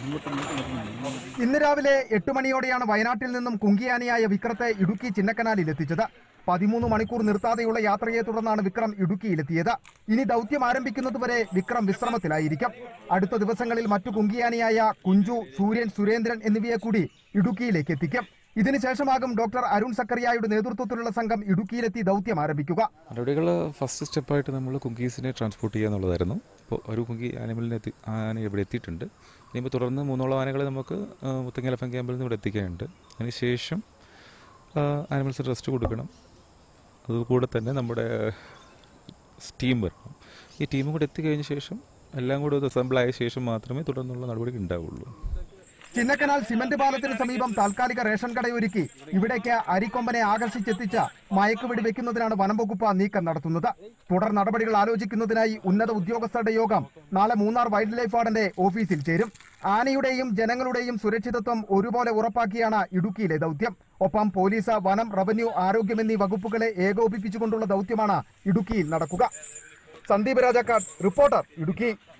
ഇന്ന് രാവിലെ എട്ട് മണിയോടെയാണ് വയനാട്ടിൽ നിന്നും കുങ്കിയാനിയായ വിക്രത്തെ ഇടുക്കി ചിന്നക്കനാലിൽ എത്തിച്ചത് പതിമൂന്ന് മണിക്കൂർ നിർത്താതെയുള്ള യാത്രയെ തുടർന്നാണ് വിക്രം ഇടുക്കിയിലെത്തിയത് ഇനി ദൗത്യം ആരംഭിക്കുന്നതുവരെ വിക്രം വിശ്രമത്തിലായിരിക്കും അടുത്ത ദിവസങ്ങളിൽ മറ്റു കുങ്കിയാനിയായ കുഞ്ചു സൂര്യൻ സുരേന്ദ്രൻ എന്നിവയെ കൂടി ഇടുക്കിയിലേക്ക് എത്തിക്കും ഇതിനുശേഷമാകും ഡോക്ടർ അരുൺ സക്കറിയായുടെ നേതൃത്വത്തിലുള്ള സംഘം ഇടുക്കിയിലെത്തി ദൗത്യം ആരംഭിക്കുക നടപടികൾ ഫസ്റ്റ് സ്റ്റെപ്പായിട്ട് നമ്മൾ കുങ്കീസിനെ ട്രാൻസ്പോർട്ട് ചെയ്യുക എന്നുള്ളതായിരുന്നു അപ്പോൾ ഒരു കുങ്കി ആനിമലിനെ എത്തി ആന ഇവിടെ എത്തിയിട്ടുണ്ട് ഇനിയിപ്പോൾ തുടർന്ന് മൂന്നോളം ആനകളെ നമുക്ക് ആ, മുത്തങ്ങ എലഫൻ ക്യാമ്പിൽ നിന്ന് ഇവിടെ എത്തിക്കാനുണ്ട് അതിനുശേഷം ആനിമൽസ് റെസ്റ്റ് കൊടുക്കണം അതുകൂടെ തന്നെ നമ്മുടെ ടീം വരണം ഈ ടീമും കൂടെ എത്തിക്കഴിഞ്ഞ ശേഷം എല്ലാം കൂടെ ഒരു അസംബിൾ ആയ ശേഷം മാത്രമേ തുടർന്നുള്ള നടപടി ഉണ്ടാവുള്ളൂ ചിന്നക്കനാൽ സിമന്റ് പാലത്തിന് സമീപം താൽക്കാലിക റേഷൻ കടയൊരുക്കി ഇവിടേക്ക് അരിക്കൊമ്പനെ ആകർഷിച്ചെത്തിച്ച മയക്കുവെടി വെക്കുന്നതിനാണ് വനം വകുപ്പ് നീക്കം നടത്തുന്നത് തുടർ നടപടികൾ ആലോചിക്കുന്നതിനായി ഉന്നത ഉദ്യോഗസ്ഥരുടെ യോഗം നാളെ മൂന്നാർ വൈൽഡ് ലൈഫ് വാർഡന്റെ ഓഫീസിൽ ചേരും ആനയുടെയും ജനങ്ങളുടെയും സുരക്ഷിതത്വം ഒരുപോലെ ഉറപ്പാക്കിയാണ് ഇടുക്കിയിലെ ദൗത്യം ഒപ്പം പോലീസ് വനം റവന്യൂ ആരോഗ്യം എന്നീ വകുപ്പുകളെ ഏകോപിപ്പിച്ചുകൊണ്ടുള്ള ദൗത്യമാണ് ഇടുക്കിയിൽ നടക്കുക സന്ദീപ് രാജാക്കാട് റിപ്പോർട്ടർ ഇടുക്കി